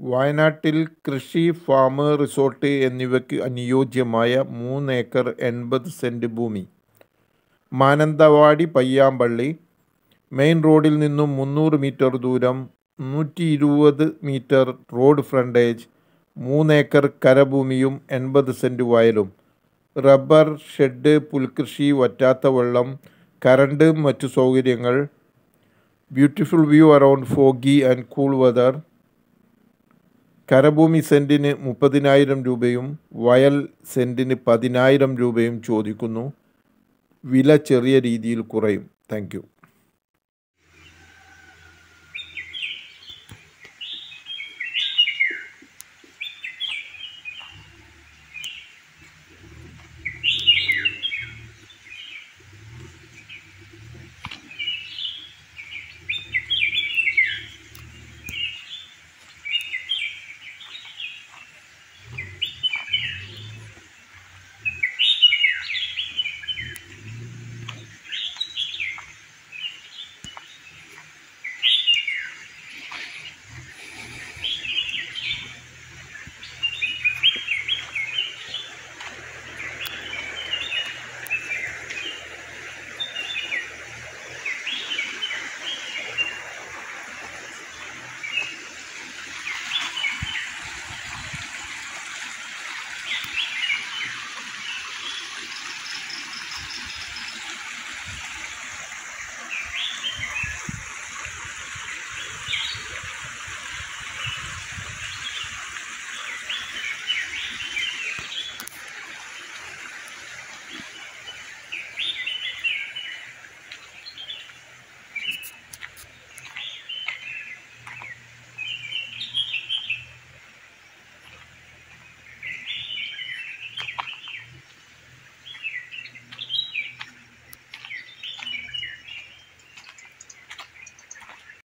വയനാട്ടിൽ കൃഷി farm resort എന്നിവയ്ക്ക് അനുയോജ്യമായ മൂന്ന് ഏക്കർ എൺപത് സെൻറ്റ് ഭൂമി മാനന്തവാടി പയ്യാമ്പള്ളി മെയിൻ റോഡിൽ നിന്നും മുന്നൂറ് മീറ്റർ ദൂരം നൂറ്റി ഇരുപത് മീറ്റർ റോഡ് ഫ്രണ്ടേജ് മൂന്നേക്കർ കരഭൂമിയും എൺപത് സെൻറ്റ് വയലും റബ്ബർ ഷെഡ് പുൽകൃഷി വറ്റാത്ത വെള്ളം കറണ്ട് മറ്റു സൗകര്യങ്ങൾ beautiful view around foggy and cool weather കരഭൂമി സെൻറ്റിന് മുപ്പതിനായിരം രൂപയും വയൽ സെൻറ്റിന് പതിനായിരം രൂപയും ചോദിക്കുന്നു വില ചെറിയ രീതിയിൽ കുറയും താങ്ക് യു